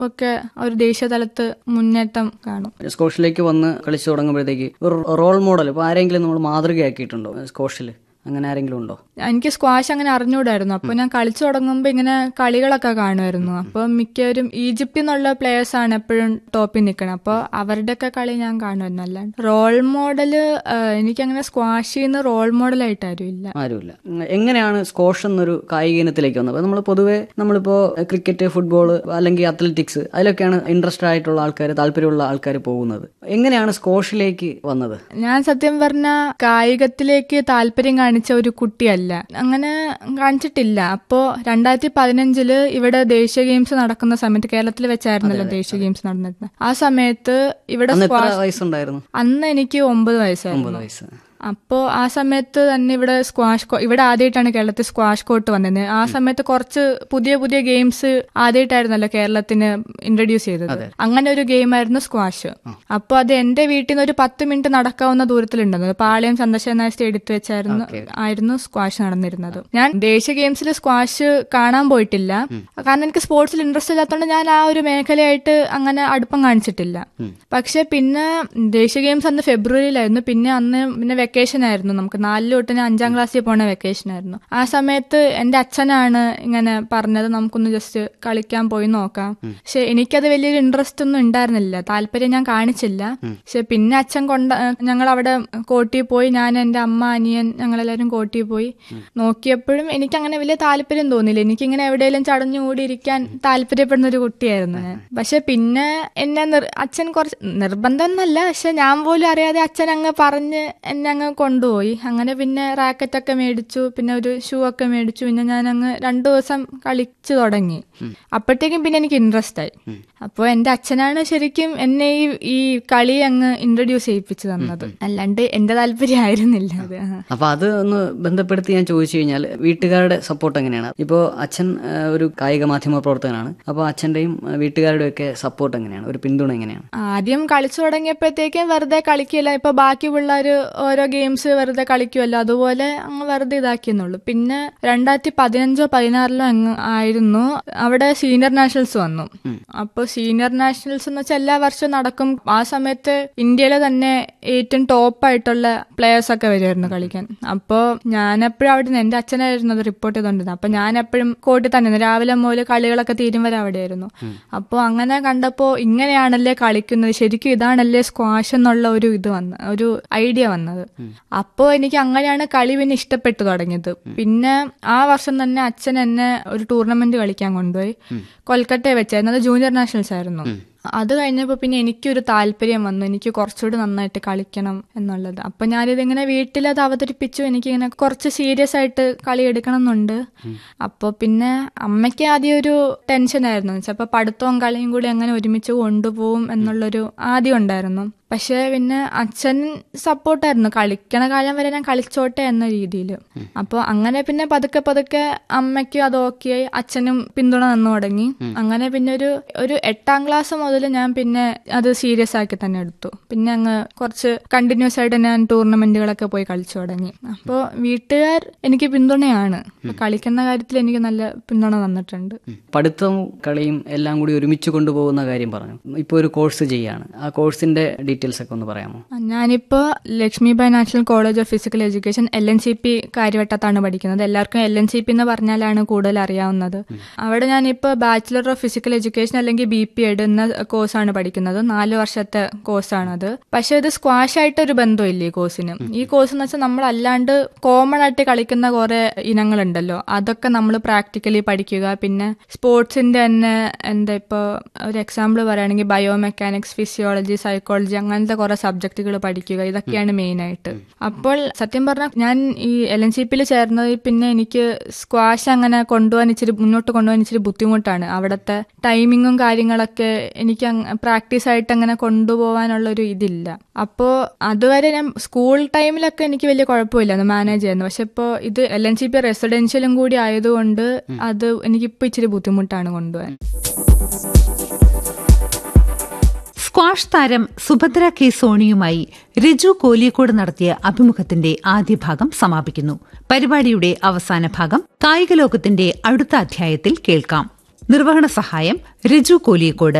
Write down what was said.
ഒക്കെ ഒരു ദേശീയ തലത്ത് മുന്നേറ്റം കാണും സ്കോഷിലേക്ക് വന്ന് കളിച്ചു തുടങ്ങുമ്പോഴത്തേക്ക് ഒരു റോൾ മോഡൽ ഇപ്പോൾ ആരെങ്കിലും നമ്മൾ മാതൃകയാക്കിയിട്ടുണ്ടോ സ്കോഷിൽ അങ്ങനെ ആരെങ്കിലും ഉണ്ടോ എനിക്ക് സ്ക്വാഷ് അങ്ങനെ അറിഞ്ഞൂടായിരുന്നു അപ്പൊ ഞാൻ കളിച്ചു തുടങ്ങുമ്പോ ഇങ്ങനെ കളികളൊക്കെ കാണുമായിരുന്നു അപ്പൊ മിക്കവരും ഈജിപ്തിൽ നിന്നുള്ള പ്ലേയേഴ്സ് ആണ് എപ്പോഴും ടോപ്പിൽ നിൽക്കണം അപ്പൊ അവരുടെയൊക്കെ കളി ഞാൻ കാണുമായിരുന്നു അല്ലാണ്ട് റോൾ മോഡല് എനിക്കങ്ങനെ സ്ക്വാഷിൽ നിന്ന് റോൾ മോഡലായിട്ട് ആരും ഇല്ല ആരുമില്ല ഉം, എങ്ങനെയാണ് സ്കോഷ് എന്നൊരു കായിക ഇനത്തിലേക്ക് വന്നത് നമ്മൾ പൊതുവേ നമ്മളിപ്പോ ക്രിക്കറ്റ് ഫുട്ബോൾ അല്ലെങ്കിൽ അത്ലറ്റിക്സ് അതിലൊക്കെയാണ് ഇൻട്രസ്റ്റഡ് ആയിട്ടുള്ള ആൾക്കാർ താല്പര്യമുള്ള ആൾക്കാർ പോകുന്നത് എങ്ങനെയാണ് സ്കോഷിലേക്ക് വന്നത് ഞാൻ സത്യം പറഞ്ഞ കായികത്തിലേക്ക് താല്പര്യം കാണിച്ച ഒരു കുട്ടിയല്ല അങ്ങനെ കാണിച്ചിട്ടില്ല അപ്പോ രണ്ടായിരത്തി പതിനഞ്ചില് ഇവിടെ ദേശീയ ഗെയിംസ് നടക്കുന്ന സമയത്ത് കേരളത്തിൽ വെച്ചായിരുന്നല്ലോ ദേശീയ ഗെയിംസ് നടന്നിരുന്നത് ആ സമയത്ത് ഇവിടെ അന്ന് എത്ര സ്ക്വാഷ് വയസ്സുണ്ടായിരുന്നു അന്ന് എനിക്ക് ഒമ്പത് വയസ്സായിരുന്നു ഒമ്പത് വയസ്സ് അപ്പോ ആ സമയത്ത് തന്നെ ഇവിടെ സ്ക്വാഷ് കോ- ഇവിടെ ആദ്യമായിട്ടാണ് കേരളത്തിൽ സ്ക്വാഷ് കോർട്ട് വന്നത് ആ സമയത്ത് കുറച്ച് പുതിയ പുതിയ ഗെയിംസ് ആദ്യമായിട്ടായിരുന്നല്ലോ കേരളത്തിന് ഇൻട്രൊഡ്യൂസ് ചെയ്തത് അങ്ങനെ ഒരു ഗെയിമായിരുന്നു സ്ക്വാഷ് അപ്പൊ അത് എന്റെ വീട്ടിൽ നിന്ന് ഒരു പത്ത് മിനിറ്റ് നടക്കാവുന്ന ദൂരത്തിലുണ്ടെന്നത് പാളയം ചന്ദ്രശേന സ്റ്റേഡിയത്തിൽ വെച്ചായിരുന്നു ആയിരുന്നു സ്ക്വാഷ് നടന്നിരുന്നത് ഞാൻ ദേശീയ ഗെയിംസിൽ സ്ക്വാഷ് കാണാൻ പോയിട്ടില്ല കാരണം എനിക്ക് സ്പോർട്സിൽ ഇൻട്രസ്റ്റ് ഇല്ലാത്തതുകൊണ്ട് ഞാൻ ആ ഒരു മേഖലയായിട്ട് അങ്ങനെ അടുപ്പം കാണിച്ചിട്ടില്ല പക്ഷെ പിന്നെ ദേശീയ ഗെയിംസ് അന്ന് ഫെബ്രുവരിയിലായിരുന്നു പിന്നെ അന്ന് പിന്നെ വെക്കേഷൻ ആയിരുന്നു നമുക്ക് നാലിൽ തൊട്ട് ഞാൻ അഞ്ചാം ക്ലാസ്സിൽ പോണ വെക്കേഷൻ ആയിരുന്നു ആ സമയത്ത് എന്റെ അച്ഛനാണ് ഇങ്ങനെ പറഞ്ഞത് നമുക്കൊന്ന് ജസ്റ്റ് കളിക്കാൻ പോയി നോക്കാം പക്ഷെ എനിക്കത് വലിയൊരു ഇൻട്രസ്റ്റ് ഒന്നും ഉണ്ടായിരുന്നില്ല താല്പര്യം ഞാൻ കാണിച്ചില്ല പക്ഷെ പിന്നെ അച്ഛൻ കൊണ്ട ഞങ്ങൾ അവിടെ കോട്ടിയിൽ പോയി ഞാൻ എന്റെ അമ്മ അനിയൻ ഞങ്ങളെല്ലാവരും കോട്ടിയിൽ പോയി നോക്കിയപ്പോഴും എനിക്ക് അങ്ങനെ വലിയ താല്പര്യം തോന്നിയില്ല എനിക്കിങ്ങനെ എവിടെയെങ്കിലും ചടഞ്ഞുകൂടി ഇരിക്കാൻ താല്പര്യപ്പെടുന്ന ഒരു കുട്ടിയായിരുന്നു ഞാൻ പക്ഷെ പിന്നെ എന്നെ നിർ- അച്ഛൻ കുറച്ച് നിർബന്ധം എന്നല്ല പക്ഷെ ഞാൻ പോലും അറിയാതെ അച്ഛൻ അങ്ങ് പറഞ്ഞ് എന്നെ അങ്ങ് കൊണ്ടുപോയി അങ്ങനെ പിന്നെ റാക്കറ്റ് ഒക്കെ മേടിച്ചു പിന്നെ ഒരു ഷൂ ഒക്കെ മേടിച്ചു പിന്നെ ഞാൻ അങ്ങ് രണ്ടു ദിവസം കളിച്ചു തുടങ്ങി അപ്പോഴത്തേക്കും പിന്നെ എനിക്ക് ഇൻട്രസ്റ്റ് ആയി അപ്പോൾ എന്റെ അച്ഛനാണ് ശരിക്കും എന്നെ ഈ ഈ കളി അങ്ങ് ഇൻട്രൊഡ്യൂസ് ചെയ്യിപ്പിച്ചു തന്നത് അല്ലാണ്ട് എന്റെ താല്പര്യമായിരുന്നില്ല അത് ആ. അപ്പൊ അത് ഒന്ന് ബന്ധപ്പെടുത്തി ഞാൻ ചോദിച്ചു കഴിഞ്ഞാൽ വീട്ടുകാരുടെ സപ്പോർട്ട് എങ്ങനെയാണ് ഇപ്പോൾ അച്ഛൻ ആ, ഒരു കായിക മാധ്യമ പ്രവർത്തകനാണ് അപ്പോൾ അച്ഛന്റെയും ആ, വീട്ടുകാരുടെയും ഒക്കെ സപ്പോർട്ട് എങ്ങനെയാണ് ഒരു പിന്തുണ എങ്ങനെയാണ് ആദ്യം കളിച്ചു തുടങ്ങിയപ്പോഴത്തേക്കും വെറുതെ കളിക്കില്ല ഇപ്പൊ ബാക്കി പിള്ളേര് ഓരോ ഗെയിംസ് വെറുതെ കളിക്കുമല്ലോ അതുപോലെ അങ്ങ് വെറുതെ ഇതാക്കിയെന്നുള്ളൂ പിന്നെ രണ്ടായിരത്തി പതിനഞ്ചോ പതിനാറിലോ അങ്ങ് ആയിരുന്നു അവിടെ സീനിയർ നാഷണൽസ് വന്നു അപ്പൊ സീനിയർ നാഷണൽസ് എന്ന് വെച്ചാൽ എല്ലാ വർഷവും നടക്കും ആ സമയത്ത് ഇന്ത്യയിലെ തന്നെ ഏറ്റവും ടോപ്പ് ആയിട്ടുള്ള പ്ലേയേഴ്സ് ഒക്കെ വരുമായിരുന്നു കളിക്കാൻ അപ്പോ ഞാൻ എപ്പോഴും അവിടെ നിന്ന് എന്റെ അച്ഛനായിരുന്നു അത് റിപ്പോർട്ട് ചെയ്തോണ്ടിരുന്നത് അപ്പൊ ഞാൻ എപ്പോഴും കോട്ടിൽ തന്നെ ആയിരുന്നു. രാവിലെ മുതൽ കളികളൊക്കെ തീരും വരെ അവിടെയായിരുന്നു അപ്പോൾ അങ്ങനെ കണ്ടപ്പോ ഇങ്ങനെയാണല്ലേ കളിക്കുന്നത് ശരിക്കും ഇതാണല്ലേ സ്ക്വാഷ് എന്നുള്ള ഒരു ഇത് വന്ന ഒരു ഐഡിയ വന്നത് അപ്പോ എനിക്ക് അങ്ങനെയാണ് കളി പിന്നെ ഇഷ്ടപ്പെട്ടു തുടങ്ങിയത് പിന്നെ ആ വർഷം തന്നെ അച്ഛൻ എന്നെ ഒരു ടൂർണമെന്റ് കളിക്കാൻ കൊണ്ടുപോയി കൊൽക്കട്ടയെ വെച്ചായിരുന്നു അത് ജൂനിയർ നാഷണൽസ് ആയിരുന്നു അത് കഴിഞ്ഞപ്പോൾ പിന്നെ എനിക്കൊരു താല്പര്യം വന്നു എനിക്ക് കുറച്ചുകൂടി നന്നായിട്ട് കളിക്കണം എന്നുള്ളത് അപ്പൊ ഞാനിതിങ്ങനെ വീട്ടിൽ അത് അവതരിപ്പിച്ചു എനിക്കിങ്ങനെ കുറച്ച് സീരിയസ് ആയിട്ട് കളി എടുക്കണം എന്നുണ്ട് അപ്പോൾ പിന്നെ അമ്മയ്ക്ക് ആദ്യം ഒരു ടെൻഷൻ ആയിരുന്നു ചിലപ്പോൾ പഠിത്തവും കളിയും കൂടി എങ്ങനെ ഒരുമിച്ച് കൊണ്ടുപോകും എന്നുള്ളൊരു ആദ്യം ഉണ്ടായിരുന്നു പക്ഷെ പിന്നെ അച്ഛൻ സപ്പോർട്ടായിരുന്നു കളിക്കണ കാലം വരെ ഞാൻ കളിച്ചോട്ടെ എന്ന രീതിയിൽ അപ്പോൾ അങ്ങനെ പിന്നെ പതുക്കെ പതുക്കെ അമ്മയ്ക്കും അത് ഓക്കെ ആയി അച്ഛനും പിന്തുണ തന്നു തുടങ്ങി അങ്ങനെ പിന്നെ ഒരു ഒരു എട്ടാം ക്ലാസ് മുതൽ ഞാൻ പിന്നെ അത് സീരിയസ് ആക്കി തന്നെ എടുത്തു പിന്നെ അങ്ങ് കുറച്ച് കണ്ടിന്യൂസ് ആയിട്ട് ഞാൻ ടൂർണമെന്റുകളൊക്കെ പോയി കളിച്ചു തുടങ്ങി അപ്പോൾ വീട്ടുകാർ എനിക്ക് പിന്തുണയാണ് ഇപ്പൊ കളിക്കുന്ന കാര്യത്തിൽ എനിക്ക് നല്ല പിന്തുണ തന്നിട്ടുണ്ട് പഠിത്തവും കളിയും എല്ലാം കൂടി ഒരുമിച്ച് കൊണ്ടുപോകുന്ന കാര്യം പറഞ്ഞു ഇപ്പോൾ ഒരു കോഴ്സ് ചെയ്യാണ് ആ കോഴ്സിന്റെ ഡീറ്റെയിൽസ് ഒക്കെ ഒന്ന് പറയാമോ ഞാനിപ്പോ Lakshmibai National College of physical Education L N C P കാര്യവട്ടത്താണ് പഠിക്കുന്നത് എല്ലാവർക്കും എൽ എൻ സി പി എന്ന് പറഞ്ഞാലാണ് കൂടുതൽ അറിയാവുന്നത് അവിടെ ഞാനിപ്പോ ബാച്ചിലർ ഓഫ് ഫിസിക്കൽ എഡ്യൂക്കേഷൻ അല്ലെങ്കിൽ ബി പി എഡ് എന്ന കോഴ്സാണ് പഠിക്കുന്നത് നാല് വർഷത്തെ കോഴ്സാണത് പക്ഷെ ഇത് സ്ക്വാഷ് ആയിട്ട് ഒരു ബന്ധമില്ല ഈ കോഴ്സിന് ഈ കോഴ്സ് എന്ന് വെച്ചാൽ നമ്മൾ അല്ലാണ്ട് കോമൺ ആയിട്ട് കളിക്കുന്ന കുറെ ഇനങ്ങളുണ്ടല്ലോ അതൊക്കെ നമ്മൾ പ്രാക്ടിക്കലി പഠിക്കുക പിന്നെ സ്പോർട്സിന്റെ തന്നെ എന്താ ഇപ്പൊ ഒരു എക്സാമ്പിൾ പറയുകയാണെങ്കിൽ ബയോമെക്കാനിക്സ് ഫിസിയോളജി സൈക്കോളജി അങ്ങനത്തെ കുറെ സബ്ജക്റ്റുകൾ പഠിക്കുക ഇതൊക്കെയാണ് മെയിൻ ആയിട്ട് അപ്പോൾ സത്യം പറഞ്ഞാൽ ഞാൻ ഈ എൽ എൻ സി പിയിൽ ചേർന്നത് പിന്നെ എനിക്ക് സ്ക്വാഷ് അങ്ങനെ കൊണ്ടുപോകാൻ ഇച്ചിരി മുന്നോട്ട് കൊണ്ടുപോകാൻ ഇച്ചിരി ബുദ്ധിമുട്ടാണ് അവിടുത്തെ ടൈമിങ്ങും കാര്യങ്ങളൊക്കെ എനിക്ക് പ്രാക്ടീസ് ആയിട്ട് അങ്ങനെ കൊണ്ടുപോകാനുള്ള ഒരു ഇതില്ല അപ്പോൾ അതുവരെ ഞാൻ സ്കൂൾ ടൈമിലൊക്കെ എനിക്ക് വലിയ കുഴപ്പമില്ല മാനേജ് ചെയ്യുന്നു പക്ഷെ ഇപ്പോൾ ഇത് എൽ എൻ സി പി റെസിഡൻഷ്യലും കൂടി ആയതുകൊണ്ട് അത് എനിക്കിപ്പോൾ ഇച്ചിരി ബുദ്ധിമുട്ടാണ് കൊണ്ടുപോകാൻ സ്ക്വാഷ് താരം സുഭദ്ര കെ സോണിയുമായി രജു കോലിയക്കോട് നടത്തിയ അഭിമുഖത്തിന്റെ ആദ്യ ഭാഗം സമാപിക്കുന്നു പരിപാടിയുടെ അവസാന ഭാഗം കായിക ലോകത്തിന്റെ അടുത്ത അധ്യായത്തിൽ കേൾക്കാം നിർവഹണ സഹായം രജു കോലിയക്കോട്